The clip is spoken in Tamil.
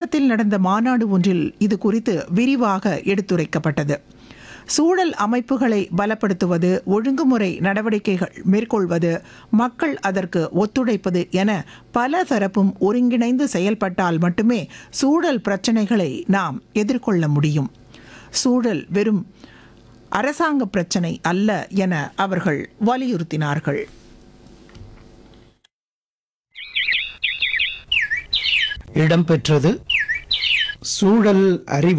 தமிழகத்தில் நடந்த மாநாடு ஒன்றில் இது குறித்து விரிவாக எடுத்துரைக்கப்பட்டது சூழல் அமைப்புகளை பலப்படுத்துவது ஒழுங்குமுறை நடவடிக்கைகள் மேற்கொள்வது மக்கள் அதற்கு ஒத்துழைப்பது என பல தரப்பும் ஒருங்கிணைந்து செயல்பட்டால் மட்டுமே சூழல் பிரச்சனைகளை நாம் எதிர்கொள்ள முடியும் சூழல் வெறும் அரசாங்க பிரச்சனை அல்ல என அவர்கள் வலியுறுத்தினார்கள் இடம்பெற்றது சூழல் அறிவு